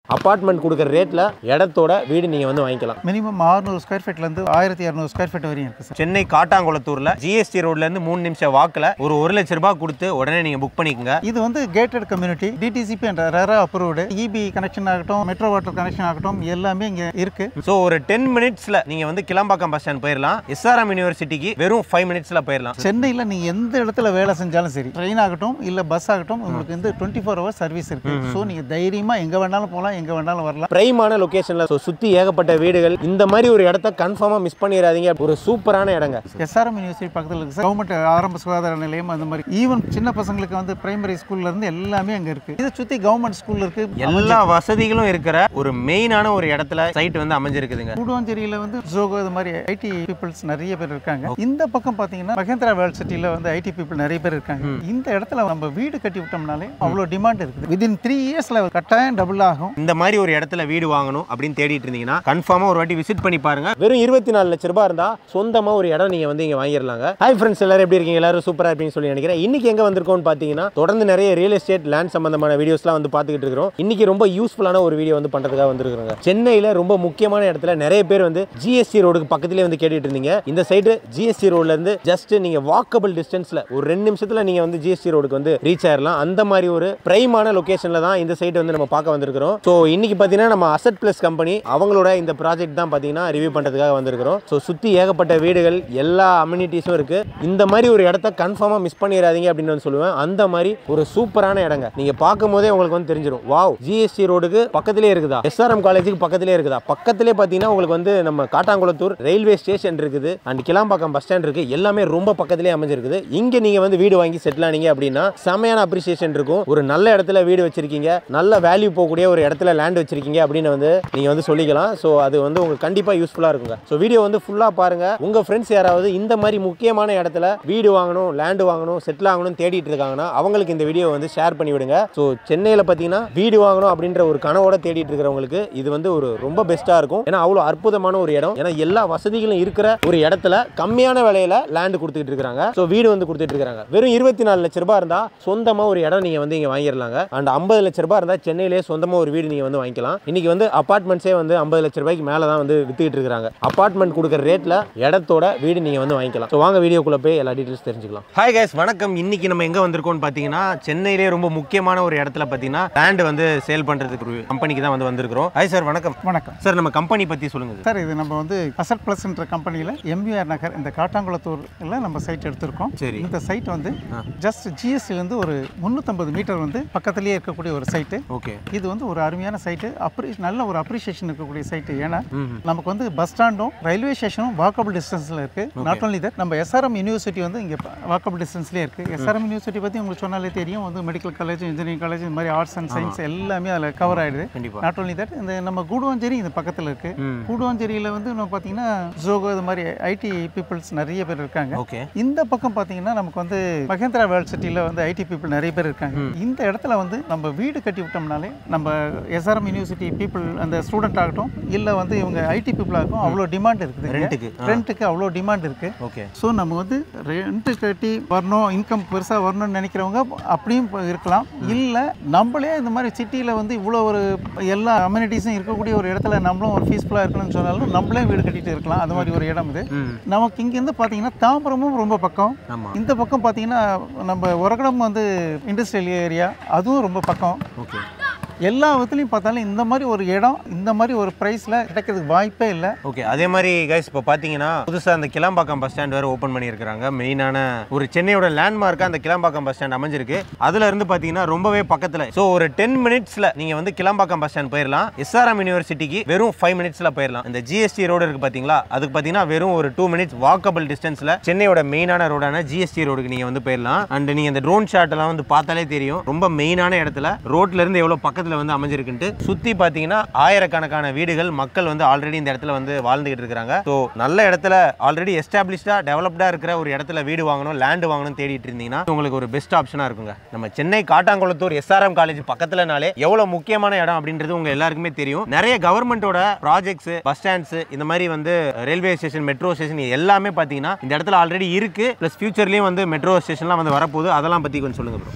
Apartment கொடுக்குற ரேட்ல இடத்தோட வீடு நீங்க வந்து வாங்கிக்கலாம் மினிமம் 600 ஸ்கொயர் ஃபீட்லேருந்து ஆயிரத்தி இரநூறு ஸ்கொயர் ஃபீட் வரையும் இருக்குது சார் சென்னை காட்டாங்குளத்தூர்ல ஜிஎஸ்டி ரோட்ல இருந்து மூணு நிமிஷம் வாக்குல ஒரு ஒரு லட்ச ரூபாய் கொடுத்து உடனே நீங்க புக் பண்ணிக்கோங்க இது வந்து கேட்டட் கம்யூனிட்டி டிடிசிபி என்ற ரேரா அப்ரூவ்டு இபி கனெக்ஷன் ஆகட்டும் மெட்ரோ வாட்டர் கனெக்ஷன் ஆகட்டும் எல்லாமே இங்கே இருக்குது ஸோ ஒரு டென் மினிட்ஸ்ல நீங்க வந்து கிளம்பாக்கம் பஸ் ஸ்டாண்ட் போயிடலாம் எஸ்ஆர்எம் யூனிவர்சிட்டிக்கு வெறும் ஃபைவ் மினிட்ஸ்ல போயிடலாம் சென்னையில் நீங்கள் எந்த இடத்துல வேலை செஞ்சாலும் சரி ட்ரெயின் ஆகட்டும் இல்லை பஸ் ஆகட்டும் உங்களுக்கு வந்து டுவெண்ட்டி ஃபோர் ஹவர்ஸ் சர்வீஸ் இருக்குது ஸோ நீங்கள் தைரியமாக எங்கே வேணாலும் போகலாம் எங்கே வேணாலும் வரலாம் பிரைமான லொகேஷன்ல ஸோ சுத்தி ஏகப்பட்ட வீடுகள் இந்த மாதிரி ஒரு இடத்த கன்ஃபார்மா மிஸ் பண்ணிடாதீங்க ஒரு சூப்பரான இடங்க எஸ்ஆர்எம் யூனிவர்சிட்டி பக்கத்தில் இருக்குது சார் கவர்மெண்ட் ஆரம்ப சுகாதார நிலையம் அந்த மாதிரி ஈவன் சின்ன பசங்களுக்கு வந்து பிரைமரி ஸ்கூல்லேருந்து எல்லாமே அங்கே இருக்குது இதை சுற்றி கவர்மெண்ட் ஸ்கூல் இருக்குது எல்லா வசதிகளும் இருக்கிற ஒரு மெயினான ஒரு இடத்துல சைட் வந்து அமைஞ்சிருக்குதுங்க கூடுவாஞ்சேரியில் வந்து ஜோகோ இது மாதிரி ஐடி பீப்புள்ஸ் நிறைய பேர் இருக்காங்க இந்த பக்கம் பார்த்தீங்கன்னா மகேந்திரா வேர்ல்ட் சிட்டியில் வந்து ஐடி பீப்புள் நிறைய பேர் இருக்காங்க இந்த இடத்துல நம்ம வீடு கட்டி விட்டோம்னாலே அவ்வளோ டிமாண்ட் இருக்குது விதின் த்ரீ இயர்ஸில் கட்டாயம் டபுள் ஆகும் இந்த மாதிரி ஒரு இடத்துல வீடு வாங்கணும் அப்படின்னு தேடிட்டு இருந்தீங்கன்னா கன்ஃபார்மா ஒரு வாட்டி விசிட் பண்ணி பாருங்க வெறும் இருபத்தி நாலு லட்ச ரூபாய் இருந்தா சொந்தமா ஒரு இடம் நீங்க வந்து இங்க வாங்கிடலாங்க ஹாய் ஃப்ரெண்ட்ஸ் எல்லாரும் எப்படி இருக்கீங்க எல்லாரும் சூப்பரா இருப்பீங்கன்னு சொல்லி நினைக்கிறேன் இன்னைக்கு எங்க வந்திருக்கோம்னு பாத்தீங்கன்னா தொடர்ந்து நிறைய ரியல் எஸ்டேட் லேண்ட் சம்பந்தமான வீடியோஸ்லாம் வந்து பார்த்துக்கிட்டு இருக்கிறோம் இன்னைக்கு ரொம்ப யூஸ்ஃபுல்லான ஒரு வீடியோ வந்து பண்றதுக்காக வந்திருக்காங்க சென்னையில ரொம்ப முக்கியமான இடத்துல நிறைய பேர் வந்து ஜிஎஸ்டி ரோடுக்கு பக்கத்திலே வந்து கேட்டுட்டு இருந்தீங்க இந்த சைடு ஜிஎஸ்டி ரோட்ல இருந்து ஜஸ்ட் நீங்க வாக்கபிள் டிஸ்டன்ஸ்ல ஒரு ரெண்டு நிமிஷத்துல நீங்க வந்து ஜிஎஸ்டி ரோடுக்கு வந்து ரீச் ஆயிடலாம் அந்த மாதிரி ஒரு பிரைமான லொகேஷன்ல தான் இந்த சைட் வந்து நம்ம பார்க்க வந்திருக்கிறோம் ஸோ இன்னைக்கு பார்த்தீங்கன்னா நம்ம அசட் பிளஸ் கம்பெனி அவங்களோட இந்த ப்ராஜெக்ட் தான் பார்த்தீங்கன்னா ரிவ்யூ பண்ணுறதுக்காக வந்திருக்கிறோம் ஸோ சுற்றி ஏகப்பட்ட வீடுகள் எல்லா அம்யூனிட்டிஸும் இருக்கு இந்த மாதிரி ஒரு இடத்த கன்ஃபார்மாக மிஸ் பண்ணிடாதீங்க அப்படின்னு வந்து சொல்லுவேன் அந்த மாதிரி ஒரு சூப்பரான இடங்க நீங்கள் பார்க்கும் போதே உங்களுக்கு வந்து தெரிஞ்சிடும் வாவ் ஜிஎஸ்டி ரோடுக்கு பக்கத்திலே இருக்குதா எஸ்ஆர்எம் காலேஜுக்கு பக்கத்திலே இருக்குதா பக்கத்திலே பார்த்தீங்கன்னா உங்களுக்கு வந்து நம்ம காட்டாங்குளத்தூர் ரயில்வே ஸ்டேஷன் இருக்குது அண்ட் கிளாம்பாக்கம் பஸ் ஸ்டாண்ட் இருக்கு எல்லாமே ரொம்ப பக்கத்திலே அமைஞ்சிருக்குது இங்கே நீங்கள் வந்து வீடு வாங்கி செட்டில் ஆனீங்க அப்படின்னா செமையான அப்ரிசியேஷன் இருக்கும் ஒரு நல்ல இடத்துல வீடு வச்சிருக்கீங்க நல்ல வேல்யூ போகக்கூடிய ஒரு இடத்துல லேண்ட் வச்சிருக்கீங்க அப்படின்னு வந்து நீங்கள் வந்து சொல்லிக்கலாம் ஸோ அது வந்து உங்களுக்கு கண்டிப்பாக யூஸ்ஃபுல்லாக இருக்குங்க ஸோ வீடியோ வந்து ஃபுல்லாக பாருங்க உங்கள் ஃப்ரெண்ட்ஸ் யாராவது இந்த மாதிரி முக்கியமான இடத்துல வீடு வாங்கணும் லேண்டு வாங்கணும் செட்டில் ஆகணும் தேடிட்டு இருக்காங்கன்னா அவங்களுக்கு இந்த வீடியோ வந்து ஷேர் பண்ணி விடுங்க ஸோ சென்னையில் பார்த்தீங்கன்னா வீடு வாங்கணும் அப்படின்ற ஒரு கனவோட தேடிட்டு இருக்கிறவங்களுக்கு இது வந்து ஒரு ரொம்ப பெஸ்ட்டாக இருக்கும் ஏன்னா அவ்வளோ அற்புதமான ஒரு இடம் ஏன்னா எல்லா வசதிகளும் இருக்கிற ஒரு இடத்துல கம்மியான விலையில லேண்டு கொடுத்துட்டு இருக்காங்க ஸோ வீடு வந்து கொடுத்துட்டு இருக்காங்க வெறும் இருபத்தி நாலு லட்ச ரூபாய் இருந்தால் சொந்தமாக ஒரு இடம் நீங்கள் வந்து இங்கே வாங்கிடலாங்க அண்ட் ஐம்பது லட்ச ரூபாய் இருந்தால் சென்னையிலே சொந்தமாக ஒரு வீடு நீங்கள் வந்து வாங்கிக்கலாம் இன்னைக்கு வந்து அப்பார்ட்மெண்ட்ஸே வந்து ஐம்பது லட்ச ரூபாய்க்கு மேலே தான் வந்து வித்துக்கிட்டு இருக்காங்க அப்பார்ட்மெண்ட் கொடுக்குற ரேட்டில் இடத்தோட வீடு நீங்கள் வந்து வாங்கிக்கலாம் ஸோ வாங்க வீடியோக்குள்ளே போய் எல்லா டீட்டெயில்ஸ் தெரிஞ்சுக்கலாம் ஹாய் கைஸ் வணக்கம் இன்னைக்கு நம்ம எங்கே வந்திருக்கோம்னு பார்த்தீங்கன்னா சென்னையிலே ரொம்ப முக்கியமான ஒரு இடத்துல பார்த்தீங்கன்னா லேண்ட் வந்து சேல் பண்ணுறதுக்கு ஒரு கம்பெனிக்கு தான் வந்து வந்திருக்கிறோம் ஹாய் சார் வணக்கம் வணக்கம் சார் நம்ம கம்பெனி பற்றி சொல்லுங்க சார் சார் இது நம்ம வந்து அசட் பிளஸ்ன்ற கம்பெனியில் எம்விஆர் நகர் இந்த காட்டாங்குளத்தூர்ல நம்ம சைட் எடுத்திருக்கோம் சரி. இந்த சைட் வந்து ஜஸ்ட் ஜிஎஸ்டிலேருந்து ஒரு முந்நூற்றம்பது மீட்டர் வந்து பக்கத்துலேயே இருக்கக்கூடிய ஒரு சைட்டு ஓகே இது வந்து ஒரு அருமையான சைட்டு அப்ரி நல்ல ஒரு அப்ரிசியேஷன் இருக்கக்கூடிய சைட்டு ஏன்னா நமக்கு வந்து பஸ் ஸ்டாண்டும் ரயில்வே ஸ்டேஷனும் வாக்கபிள் டிஸ்டன்ஸில் இருக்குது நாட் only that நம்ம எஸ்ஆர்எம் யூனிவர்சிட்டி வந்து இங்கே வாக்கபிள் டிஸ்டன்ஸ்லேயே இருக்குது எஸ்ஆர்எம் யூனிவர்சிட்டி பற்றி உங்களுக்கு சொன்னாலே தெரியும் வந்து மெடிக்கல் காலேஜ் இன்ஜினியரிங் காலேஜ் இந்த மாதிரி ஆர்ட்ஸ் அண்ட் சயின்ஸ் எல்லாமே அதில் கவர் ஆகிடுது கண்டிப்பாக நாட் only that இந்த நம்ம கூடுவாஞ்சேரி இந்த பக்கத்தில் இருக்குது ம் கூடுவாஞ்சேரியில் வந்து நம்ம பார்த்தீங்கன்னா ஜோகோ இது மாதிரி ஐடி பீப்புள்ஸ் நிறைய பேர் இருக்காங்க ஓகே இந்த பக்கம் பார்த்தீங்கன்னா நமக்கு வந்து மகேந்திரா வேர்ல்ட் சிட்டியில் வந்து ஐடி பீப்புள் நிறைய பேர் இருக்காங்க இந்த இடத்துல வந்து நம்ம வீடு கட்டி விட்டோம்னாலே நம்ம எஸ்ஆர்எம் யூனிவர்சிட்டி பீப்புள் அந்த ஸ்டூடெண்ட் ஆகட்டும் இல்லை வந்து இவங்க ஐடி பீப்புள் ஆகட்டும் அவ்வளோ டிமாண்ட் இருக்குது ரெண்ட்டுக்கு ரெண்ட்டுக்கு அவ்வளோ டிமாண்ட் இருக்குது ஓகே ஸோ நம்ம வந்து ரெண்ட்டு கட்டி வரணும் இன்கம் பெருசாக வரணும்னு நினைக்கிறவங்க அப்படியும் இப்ப இருக்கலாம் இல்லை நம்மளே இந்த மாதிரி சிட்டியில் வந்து இவ்வளோ ஒரு எல்லா அம்யூனிட்டிஸும் இருக்கக்கூடிய ஒரு இடத்துல நம்மளும் ஒரு பீஸ்ஃபுல்லாக இருக்கணும்னு சொன்னாலும் நம்மளே வீடு கட்டிட்டு இருக்கலாம் அது மாதிரி ஒரு இடம் இது ம் நமக்கு இங்கேருந்து பார்த்தீங்கன்னா தாம்பரமும் ரொம்ப பக்கம் ஆமாம் இந்த பக்கம் பார்த்தீங்கன்னா நம்ம உரகடம் வந்து இண்டஸ்ட்ரியல் ஏரியா அதுவும் ரொம்ப பக்கம் ஓகே எல்லா விதத்துலையும் பார்த்தாலும் இந்த மாதிரி ஒரு இடம் இந்த மாதிரி ஒரு ப்ரைஸில் கிடைக்கிறதுக்கு வாய்ப்பே இல்லை ஓகே அதே மாதிரி கைஸ் இப்போ பார்த்தீங்கன்னா புதுசாக அந்த கிளாம்பாக்கம் பஸ் ஸ்டாண்ட் வேறு ஓப்பன் பண்ணியிருக்காங்க மெயினான ஒரு சென்னையோட லேண்ட்மார்க்காக அந்த கிளாம்பாக்கம் பஸ் ஸ்டாண்ட் அமைஞ்சிருக்கு அதுல இருந்து பார்த்தீங்கன்னா ரொம்பவே பக்கத்தில் ஸோ ஒரு டென் மினிட்ஸில் நீங்கள் வந்து கிளாம்பாக்கம் பஸ் ஸ்டாண்ட் போயிடலாம் எஸ்ஆர்எம் யூனிவர்சிட்டிக்கு வெறும் ஃபைவ் மினிட்ஸில் போயிடலாம் இந்த ஜிஎஸ்டி ரோடு இருக்கு பார்த்தீங்களா அதுக்கு பார்த்தீங்கன்னா வெறும் ஒரு டூ மினிட்ஸ் வாக்கபிள் டிஸ்டன்ஸில் சென்னையோட மெயினான ரோடான ஜிஎஸ்டி ரோடுக்கு நீங்கள் வந்து போயிடலாம் அண்ட் நீங்கள் இந்த ட்ரோன் ஷாட் எல்லாம் வந்து பார்த்தாலே தெரியும் ரொம்ப மெயினான இடத்துல ரோட்ல இருந்து எவ்வளோ பக்கத்தில் வந்து அமைஞ்சிருக்குன்ட்டு சுற்றி பார்த்தீங்கன்னா ஆயிரக்கணக்கான வீடுகள் மக்கள் வந்து ஆல்ரெடி இந்த இடத்துல வந்து வாழ்ந்துகிட்டு இருக்காங்க ஸோ நல்ல இடத்துல ஆல்ரெடி எஸ்டாப்ளிஷ்டா டெவலப்டா இருக்கிற ஒரு இடத்துல வீடு வாங்கணும் லேண்ட் வாங்கணும் தேடிட்டு இருந்தீங்கன்னா உங்களுக்கு ஒரு பெஸ்ட் ஆப்ஷனா இருக்குங்க நம்ம சென்னை காட்டாங்குளத்தூர் எஸ்ஆர்எம் காலேஜ் பக்கத்துலனாலே எவ்வளவு முக்கியமான இடம் அப்படின்றது உங்க எல்லாருக்குமே தெரியும் நிறைய கவர்மெண்டோட ப்ராஜெக்ட்ஸ் பஸ் ஸ்டாண்ட்ஸ் இந்த மாதிரி வந்து ரயில்வே ஸ்டேஷன் மெட்ரோ ஸ்டேஷன் எல்லாமே பார்த்தீங்கன்னா இந்த இடத்துல ஆல்ரெடி இருக்கு ப்ளஸ் ஃபியூச்சர்லேயும் வந்து மெட்ரோ ஸ்டேஷன்லாம் வந்து வரப்போகுது அதெல்லாம் பற்றி கொஞ்சம் சொல்லுங்க ப்ரோ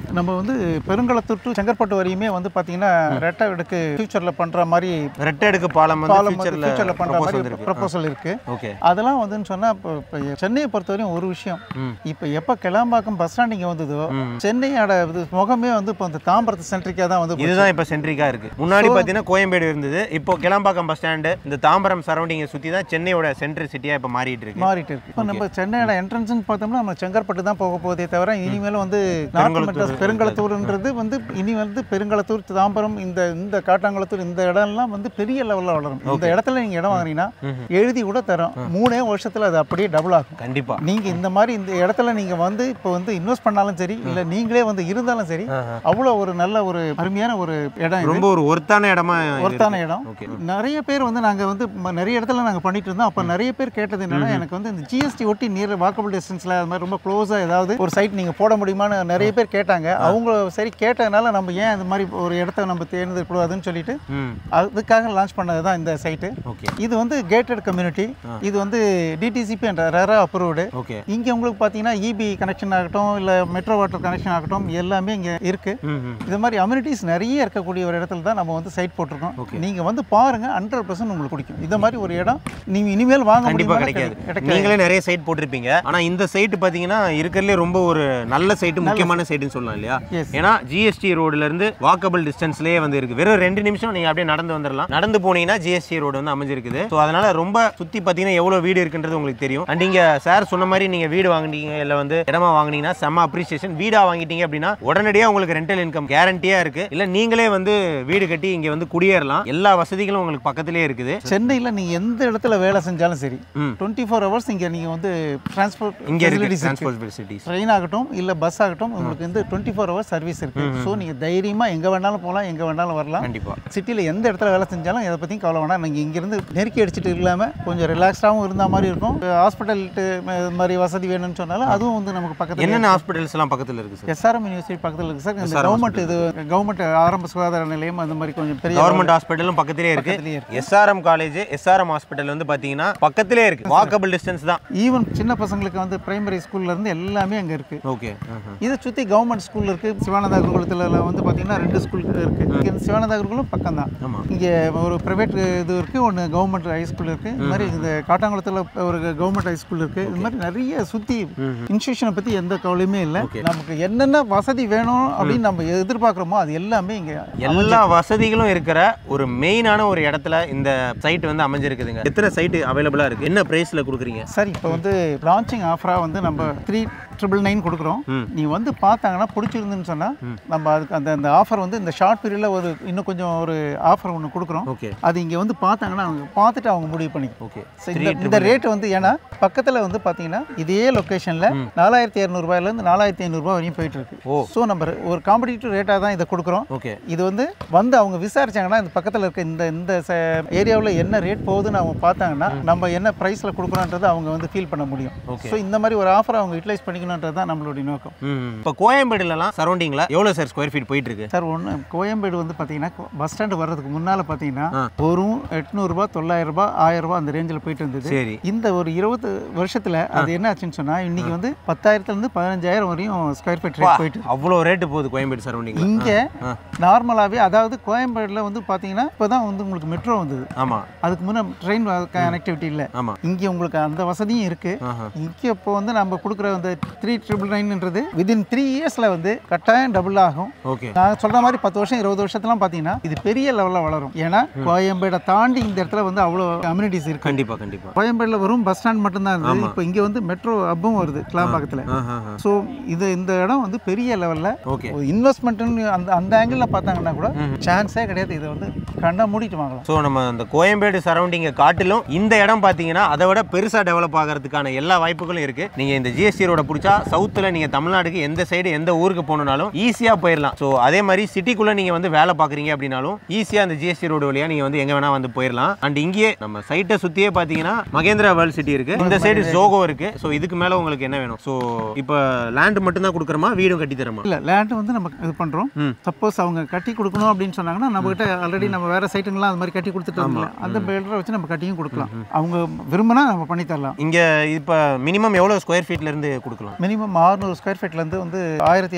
நம்ம வந்து பெருங்களத்தூர் டு செங்கற்பட்டு வரையுமே வந்து பார்த்தீங்கன்னா ரெட்டை எடுக்கு ஃபியூச்சரில் பண்ணுற மாதிரி ரெட்டை அடுக்கு பாலம் வந்து பாலம் வந்து ஃபியூச்சர்ல ஃபியூச்சரில் பண்ணுற ப்ரொபோசல் மாதிரி இருக்கு ப்ரப்போசல் இருக்கு ஓகே அதெல்லாம் வந்துன்னு சொன்னால் இப்போ இப்போ சென்னையை பொறுத்தவரையும் ஒரு விஷயம் ம். இப்போ எப்போ கிளாம்பாக்கம் பஸ் ஸ்டாண்ட் இங்கே வந்ததோ சென்னையோட இது முகமே வந்து இப்போ இந்த தாம்பரத்து சென்ட்ரிக்காக தான் வந்து போச்சு. இதுதான் இப்போ சென்ட்ரிக்கா இருக்கு முன்னாடி பார்த்தீங்கன்னா கோயம்பேடு இருந்தது இப்போ கிளம்பாக்கம் பஸ் ஸ்டாண்டு இந்த தாம்பரம் சரௌண்டிங்கை சுற்றி தான் சென்னையோட சென்ட்ரல் சிட்டியா இப்போ மாறிட்டு இருக்கு மாறிட்டு இருக்கு இப்போ நம்ம சென்னையோட என்ட்ரன்ஸ்னு பார்த்தோம்னா நம்ம செங்கற்பட்டு தான் போக போதே தவிர இனிமேல் வந்து நார்த் மெட்ராஸ் பெருங்களத்தூர்ன்றது வந்து இனி வந்து பெருங்களத்தூர் தாம்பரம் இந்த இந்த காட்டாங்குளத்தூர் இந்த இடம்லாம் வந்து பெரிய லெவலில் வளரும் இந்த இடத்துல நீங்கள் இடம் வாங்குனீங்கன்னா எழுதி கூட தரோம் மூணே வருஷத்தில் அது அப்படியே டபுள் ஆகும் கண்டிப்பா நீங்க இந்த மாதிரி இந்த இடத்துல நீங்க வந்து இப்போ வந்து இன்வெஸ்ட் பண்ணாலும் சரி இல்ல நீங்களே வந்து இருந்தாலும் சரி அவ்வளோ ஒரு நல்ல ஒரு அருமையான ஒரு இடம் இது ரொம்ப ஒரு ஒருத்தான இடமா இது ஒருத்தான இருக்கு. இடம் ஓகே நிறைய பேர் வந்து நாங்க வந்து ம- நிறைய இடத்துல நாங்க பண்ணிட்டு இருந்தோம் அப்ப நிறைய பேர் கேட்டது என்னன்னா எனக்கு வந்து இந்த ஜிஎஸ்டி ஒட்டி நியர் வாக்கபிள் டிஸ்டன்ஸ்ல அது மாதிரி ரொம்ப க்ளோஸா ஏதாவது ஒரு சைட் நீங்க போட முடியுமான்னு நிறைய பேர் கேட்டாங்க அவங்க சரி கேட்டதுனால நம்ம ஏன் இந்த மாதிரி ஒரு இடத்த நம்ம தேர்ந்தெடுக்கூடாதுன்னு சொல்லிட்டு ம் அதுக்காக லான்ச் பண்ணது தான் இந்த சைட்டு ஓகே இது வந்து கேட்டட் கம்யூனிட்டி இது வந்து டிடிசிபி என்ற ரேரா அப்ரூவ்டு ஓகே இங்கே உங்களுக்கு பார்த்தீங்கன்னா இபி கனெக்ஷன் ஆகட்டும் இல்லை மெட்ரோ வாட்டர் கனெக்ஷன் ஆகட்டும் எல்லாமே இங்கே இருக்கு ம் ம் இது மாதிரி அம்யூனிட்டிஸ் நிறைய இருக்கக்கூடிய ஒரு இடத்துல தான் நம்ம வந்து சைட் போட்டிருக்கோம் நீங்கள் வந்து பாருங்க ஹண்ட்ரட் பர்சன்ட் உங்களுக்கு பிடிக்கும் இந்த மாதிரி ஒரு இடம் நீங்கள் இனிமேல் வாங்க கண்டிப்பா முடியுமா கிடைக்காது கிடைக்காது நீங்களே நிறைய சைட் போட்டிருப்பீங்க ஆனா இந்த சைட் பாத்தீங்கன்னா இருக்கிறதுலே ரொம்ப ஒரு நல்ல சைட்டு முக்கியமான சைட்டுன்னு சொல்லலாம் இல்லையா Yes. ஏன்னா ஜிஎஸ்டி ரோடுல இருந்து வாக்கபிள் டிஸ்டன்ஸ்லயே வந்து இருக்கு வெறும் ரெண்டு நிமிஷம் நீங்க அப்படியே நடந்து வந்துடலாம் நடந்து போனீங்கன்னா ஜிஎஸ்டி ரோடு வந்து அமைஞ்சிருக்குது ஸோ அதனால ரொம்ப சுத்தி பாத்தீங்கன்னா எவ்வளவு வீடு இருக்குன்றது உங்களுக்கு தெரியும் அண்ட் இங்க சார் சொன்ன மாதிரி நீங்க வீடு வாங்குனீங்க இல்ல வந்து இடமா வாங்குனீங்கன்னா செம்ம அப்ரிசியேஷன் வீடா வாங்கிட்டீங்க அப்படின்னா உடனடியா உங்களுக்கு ரெண்டல் இன்கம் கேரண்டியா இருக்கு இல்ல நீங்களே வந்து வீடு கட்டி இங்க வந்து குடியேறலாம் எல்லா வசதிகளும் உங்களுக்கு பக்கத்திலே இருக்குது சென்னையில் நீங்கள் எந்த இடத்துல வேலை செஞ்சாலும் சரி ம். டுவெண்ட்டி ஃபோர் ஹவர்ஸ் இங்கே நீங்கள் வந்து டிரான்ஸ்போர்ட் இங்க இருக்கு ஃபெசிலிட்டிஸ் இருக்கு டிரான்ஸ்போர்ட் ஃபெசிலிட்டிஸ் ட்ரெயின் ஆகட்டும் இல்லை பஸ் ஆகட்டும் உங்களுக்கு வந்து டுவெண்ட்டி ஃபோர் ஹவர்ஸ் சர்வீஸ் இருக்கு ஸோ நீங்கள் தைரியமாக எங்கே வேணாலும் போகலாம் எங்கே வேணாலும் வரலாம் கண்டிப்பா சிட்டியில் எந்த இடத்துல வேலை செஞ்சாலும் எதை பற்றியும் கவலை வேணாம் நீங்கள் இங்கேருந்து நெருக்கி அடிச்சிட்டு இல்லாமல் கொஞ்சம் ரிலாக்ஸ்டாகவும் இருந்த மாதிரி இருக்கும் ஹாஸ்பிட்டல் மாதிரி வசதி வேணும்னு சொன்னாலும் அதுவும் வந்து நமக்கு பக்கத்தில் என்னென்ன ஹாஸ்பிட்டல்ஸ் எல்லாம் பக்கத்துல இருக்கு சார் எஸ்ஆர்எம் யூனிவர்சிட்டி பக்கத்தில் இருக்குது சார் இந்த கவர்மெண்ட் இது கவர்மெண்ட் ஆரம்ப சுகாதார நிலையம் அந்த மாதிரி கொஞ்சம் பெரிய கவர்மெண்ட் ஹாஸ்பிட்டலும் பக்கத்திலே இருக்கு பக்கத்திலேயே இருக்கு. எஸ்ஆர்எம் காலேஜ் எஸ்ஆர்எம் ஹாஸ்பிட்டல் வந்து பாத்தீங்கன்னா பக்கத்திலே இருக்கு வாக்கபிள் டிஸ்டன்ஸ் தான் ஈவன் சின்ன பசங்களுக்கு வந்து பிரைமரி ஸ்கூல்ல இருந்து எல்லாமே அங்கே இருக்குது ஓகே இதை சுற்றி கவர்மெண்ட் ஸ்கூல் இருக்குது சிவானந்தா குருகுலத்தில் வந்து பார்த்தீங்கன்னா ரெண்டு ஸ்கூல் இருக்குது இங்கே சிவானந்தா குருகுலம் பக்கம் தான் ஆமா இங்கே ஒரு ப்ரைவேட் இது இருக்குது ஒன்று கவர்மெண்ட் ஹை ஸ்கூல் இருக்குது இது மாதிரி இந்த காட்டாங்குளத்தில் ஒரு கவர்மெண்ட் ஹை ஸ்கூல் இருக்குது இது மாதிரி நிறைய சுற்றி இன்ஸ்டியூஷனை பற்றி எந்த கவலையுமே இல்லை நமக்கு என்னென்ன வசதி வேணும் அப்படின்னு நம்ம எதிர்பார்க்குறோமோ அது எல்லாமே இங்கே எல்லா வசதிகளும் இருக்கிற ஒரு மெயினான ஒரு இடத்துல இந்த சைட் வந்து அமைஞ்சிருக்குதுங்க எத்தனை சைட் அவைலபிளா இருக்கு என்ன பிரைஸ்ல கொடுக்குறீங்க சார் இப்போ வந்து லான்ச்சிங் ஆஃபராக வந்து நம்ம த்ரீ ட்ரிபிள் நைன் கொடுக்குறோம் ம். நீ வந்து பார்த்தாங்கன்னா பிடிச்சிருந்துன்னு சொன்னால் நம்ம அதுக்கு அந்த அந்த ஆஃபர் வந்து இந்த ஷார்ட் பீரியடில் ஒரு இன்னும் கொஞ்சம் ஒரு ஆஃபர் ஒன்று கொடுக்குறோம் ஓகே அது இங்கே வந்து பார்த்தாங்கன்னா அவங்க பார்த்துட்டு அவங்க முடிவு பண்ணிக்கும் ஓகே So, இந்த இந்த ரேட் வந்து ஏன்னா பக்கத்தில் வந்து பார்த்தீங்கன்னா இதே லொக்கேஷனில் நாலாயிரத்தி இரநூறுபாயிலேருந்து நாலாயிரத்தி ஐநூறுரூபா வரையும் போயிட்டு இருக்கு ஓ. ஸோ நம்ம ஒரு காம்படிட்டிவ் ரேட்டாக தான் இதை கொடுக்குறோம் ஓகே இது வந்து வந்து அவங்க விசாரிச்சாங்கன்னா இந்த பக்கத்தில் இருக்க இந்த இந்த ஏரியாவில் என்ன ரேட் போகுதுன்னு அவங்க பார்த்தாங்கன்னா நம்ம என்ன ப்ரைஸில் கொடுக்குறோன்றது அவங்க வந்து ஃபீல் பண்ண முடியும் Okay. ஸோ இந்த மாதிரி ஒரு ஆஃபரை அவங்க யூட்டிலைஸ் பண்ணிக்கணுன்றது தான் நம்மளுடைய நோக்கம் இப்போ கோயம்பேடுலலாம் சரௌண்டிங்ல எவ்வளவு சார் ஸ்கொயர் ஃபீட் போயிட்டு இருக்கு சார் ஒன்று கோயம்பேடு வந்து பார்த்தீங்கன்னா பஸ் ஸ்டாண்டு வர்றதுக்கு முன்னால் பார்த்தீங்கன்னா ஆ. ஒரு எட்நூறுபா தொள்ளாயிரம் ரூபாய் ஆயிரம் ரூபாய் அந்த ரேஞ்சில் போயிட்டு இருந்தது சரி இந்த ஒரு இருபது வருஷத்துல அது என்ன ஆச்சுன்னு சொன்னா இன்னைக்கு வந்து பத்தாயிரத்துல இருந்து பதினஞ்சாயிரம் வரையும் ஸ்கொயர் ஃபீட் ரேட் போயிட்டு இருக்கு. அவ்வளோ ரேட்டு போகுது கோயம்பேடு சரௌண்டிங்ல இங்க ஆ. நார்மலாவே அதாவது கோயம்பேடுல வந்து பாத்தீங்கன்னா இப்பதான் வந்து உங்களுக்கு மெட்ரோ வந்தது ஆமா அதுக்கு முன்ன ட்ரெயின் கனெக்டிவிட்டி இல்ல ஆமா இங்க உங்களுக்கு அந்த வசதியும் இருக்கு ஆஹா. இங்க இப்போ வந்து நம்ம கொடுக்குற அந்த த்ரீ ட்ரிபிள் நைன்ன்றது விதின் த்ரீ இயர்ஸ்ல வந்து கட்டாயம் டபுள் ஆகும் ஓகே நான் சொல்ற மாதிரி பத்து வருஷம் இருபது வருஷத்துலாம் பாத்தீங்கன்னா இது பெரிய லெவல்ல வளரும் ஏன்னா கோயம்பேடை தாண்டி இந்த இடத்துல வந்து அவ்வளோ அம்யூனிட்டிஸ் இருக்கு கண்டிப்பா கண்டிப்பா கோயம்பேடுல வெறும் பஸ் ஸ்டாண்ட் மட்டும்தான் இருந்தது இப்போ இங்க வந்து மெட்ரோ ஹப்பும் வருது கிளாம்பாக்கத்தில் ஆஹா ஸோ இது இந்த இடம் வந்து பெரிய லெவலில் ஓகே இன்வெஸ்ட்மெண்ட்னு அந்த அந்த ஆங்கிளில் பார்த்தாங்கன்னா கூட சான்ஸே கிடையாது இதை வந்து கண்ணை மூடிட்டு வாங்கலாம் ஸோ நம்ம அந்த கோயம்பேடு சரௌண்டிங்கை காட்டிலும் இந்த இடம் பார்த்தீங்கன்னா அதை விட பெருசாக டெவலப் ஆகிறதுக்கான எல்லா வாய்ப்புகளும் இருக்கு நீங்க இந்த ஜிஎஸ்டி ரோட பிடிச்சா சவுத்தில் நீங்க தமிழ்நாடுக்கு எந்த சைடு எந்த ஊருக்கு போகணுனாலும் ஈஸியாக போயிடலாம் ஸோ அதே மாதிரி சிட்டிக்குள்ள நீங்க வந்து வேலை பார்க்குறீங்க அப்படின்னாலும் ஈஸியாக அந்த ஜிஎஸ்டி ரோடு வழியா நீங்க வந்து எங்க வேணா வந்து போயிடலாம் அண்ட் இங்கேயே நம்ம சைட்டை சுற்றியே பார்த்தீங்கன்னா மகேந்திரா வேர்ல்ட் சிட்டி இருக்கு இந்த சைடு ஜோகோ இருக்கு ஸோ இதுக்கு மேலே உங்களுக்கு என்ன வேணும் ஸோ இப்போ லேண்ட் மட்டும்தான் கொடுக்குறோமா வீடும் கட்டி தரமா இல்லை லேண்டு வந்து நம்ம இது பண்ணுறோம் ம். சப்போஸ் அவங்க கட்டி கொடுக்கணும் அப்படின்னு சொன்னாங்கன்னா நம்மகிட்ட ஆல்ரெடி நம்ம வேற சைட்டுங்களாம் அது மாதிரி கட்டி கொடுத்துட்டு இருந்தோம்ல அந்த பில்டரை வச்சு நம்ம கட்டியும் கொடுக்கலாம் அவங்க விரும்பினா நம்ம பண்ணி தரலாம் இங்க இப்போ மினிமம் எவ்வளோ ஸ்கொயர் ஃபீட்ல இருந்து கொடுக்கலாம் மினிமம் 600 ஸ்கொயர் ஃபீட்லேருந்து வந்து ஆயிரத்தி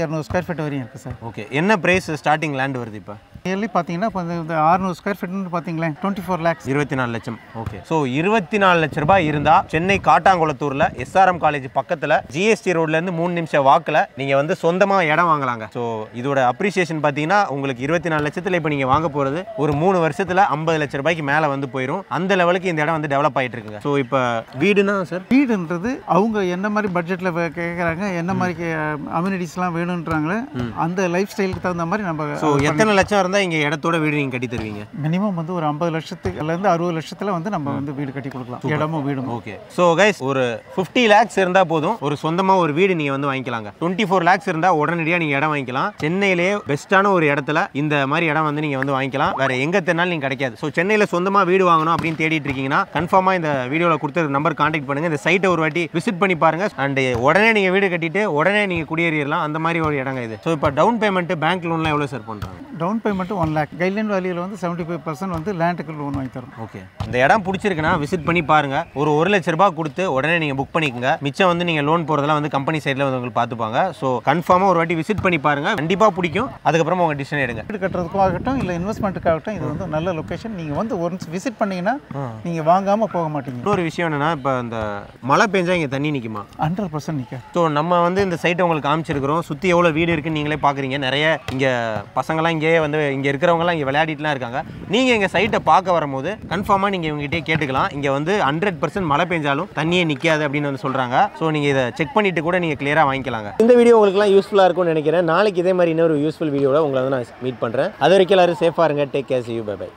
இரநூறு ஸ்கொயர் ஃபீட் வரையும் இருக்குது சார் ஓகே என்ன பிரைஸ் ஸ்டார்டிங் லேண்ட் வருது இப்போ இயர்லி பார்த்தீங்கன்னா இப்போ இந்த அறுநூறு ஸ்கொயர் ஃபீட்னு பார்த்தீங்களேன் டுவெண்ட்டி ஃபோர் லேக்ஸ் இருபத்தி நாலு லட்சம் ஓகே ஸோ இருபத்தி நாலு லட்ச ரூபாய் இருந்தா சென்னை காட்டாங்குளத்தூர்ல எஸ்ஆர்எம் காலேஜ் பக்கத்துல ஜிஎஸ்டி ரோட்ல இருந்து மூணு நிமிஷம் வாக்குல நீங்க வந்து சொந்தமா இடம் வாங்கலாங்க ஸோ இதோட அப்ரிசியேஷன் பார்த்தீங்கன்னா உங்களுக்கு இருபத்தி நாலு லட்சத்துல இப்போ நீங்க வாங்க போறது ஒரு மூணு வருஷத்துல ஐம்பது லட்ச ரூபாய்க்கு மேல வந்து போயிடும் அந்த லெவலுக்கு இந்த இடம் வந்து டெவலப் ஆயிட்டு இருக்குங்க ஸோ இப்போ வீடுனா சார் வீடுன்றது அவங்க என்ன மாதிரி பட்ஜெட்டில் கேட்குறாங்க என்ன மாதிரி அம்யூனிட்டிஸ்லாம் வேணுன்றாங்களே அந்த லைஃப் ஸ்டைலுக்கு தகுந்த மாதிரி நம்ம ஸோ எத்தனை லட்சம் இருந்தா இங்க இடத்தோட வீடு நீங்க கட்டி தருவீங்க மினிமம் வந்து ஒரு ஐம்பது லட்சத்துலேருந்து அறுபது லட்சத்தில் வந்து நம்ம வந்து வீடு கட்டி கொடுக்கலாம் இடமும் வீடும் ஓகே ஸோ கைஸ் ஒரு ஃபிஃப்டி லேக்ஸ் இருந்தால் போதும் ஒரு சொந்தமாக ஒரு வீடு நீங்கள் வந்து வாங்கிக்கலாங்க டுவெண்ட்டி ஃபோர் லேக்ஸ் இருந்தால் உடனடியாக நீங்கள் இடம் வாங்கிக்கலாம் சென்னையிலேயே பெஸ்ட்டான ஒரு இடத்துல இந்த மாதிரி இடம் வந்து நீங்கள் வந்து வாங்கிக்கலாம் வேற எங்கே தேடினாலும் நீங்கள் கிடைக்காது ஸோ சென்னையில் சொந்தமாக வீடு வாங்கணும் அப்படின்னு தேடிட்டு இருக்கீங்கன்னா கன்ஃபார்மாக இந்த வீடியோவில் கொடுத்த நம்பர் காண்டாக்ட் பண்ணுங்க இந்த சைட்டை ஒரு வாட்டி விசிட் பண்ணி பாருங்க அண்ட் உடனே நீங்கள் வீடு கட்டிட்டு உடனே நீங்கள் குடியேறிடலாம் அந்த மாதிரி ஒரு இடங்க இது ஸோ இப்போ டவுன் பேமெண்ட் பேங்க் லோன்லாம் எவ்வளோ சார் பண்ணுறாங்க down payment one lakh guideline வேல்யூவில் வந்து செவன்ட்டி ஃபைவ் பர்சன்ட் வந்து லேண்டுக்கு லோன் வாங்கி தரும் ஓகே இந்த இடம் பிடிச்சிருக்குன்னா விசிட் பண்ணி பாருங்க ஒரு ஒரு லட்ச ரூபாய் கொடுத்து உடனே நீங்க புக் பண்ணிக்கோங்க மிச்சம் வந்து நீங்க லோன் போறதெல்லாம் வந்து கம்பெனி சைடில் வந்து உங்களுக்கு பார்த்துப்பாங்க ஸோ கன்ஃபார்மா ஒரு வாட்டி விசிட் பண்ணி பாருங்க கண்டிப்பா பிடிக்கும் அதுக்கப்புறமா உங்க டிசிஷன் எடுங்க வீடு கட்டுறதுக்கும் ஆகட்டும் இல்லை இன்வெஸ்ட்மெண்ட்டுக்காகட்டும் இது வந்து நல்ல லொக்கேஷன் நீங்கள் வந்து ஒன்ஸ் விசிட் பண்ணீங்கன்னா நீங்கள் வாங்காமல் போக மாட்டீங்க இன்னொரு விஷயம் என்னன்னா இப்போ இந்த மழை பெஞ்சா இங்க தண்ணி நிக்குமா ஹண்ட்ரட் பர்சன்ட் நிற்க ஸோ நம்ம வந்து இந்த சைட்டை உங்களுக்கு காமிச்சிருக்கிறோம் சுற்றி எவ்வளோ வீடு இருக்குன்னு நீங்களே பார்க்குறீங்க நிறைய இங்கே பசங்களாம் இங்கேயே வந்து இங்கே இருக்கிறவங்கலாம் இங்கே விளையாடிட்டுலாம் இருக்காங்க நீங்கள் எங்கள் சைட்டை பார்க்க வரும்போது கன்ஃபார்மாக நீங்கள் இவங்ககிட்டே கேட்டுக்கலாம் இங்கே வந்து ஹண்ட்ரட் பர்சன்ட் மழை பெஞ்சாலும் தண்ணியே நிற்காது அப்படின்னு வந்து சொல்கிறாங்க ஸோ நீங்கள் இதை செக் பண்ணிட்டு கூட நீங்கள் கிளியராக வாங்கிக்கலாங்க இந்த வீடியோ உங்களுக்குலாம் யூஸ்ஃபுல்லாக இருக்கும்னு நினைக்கிறேன் நாளைக்கு இதே மாதிரி இன்னொரு யூஸ்ஃபுல் வீடியோவில் உங்களை வந்து நான் மீட் பண்ணுறேன் அது வரைக்கும் எல்லாரும் சேஃபாக இருங்க take care you bye by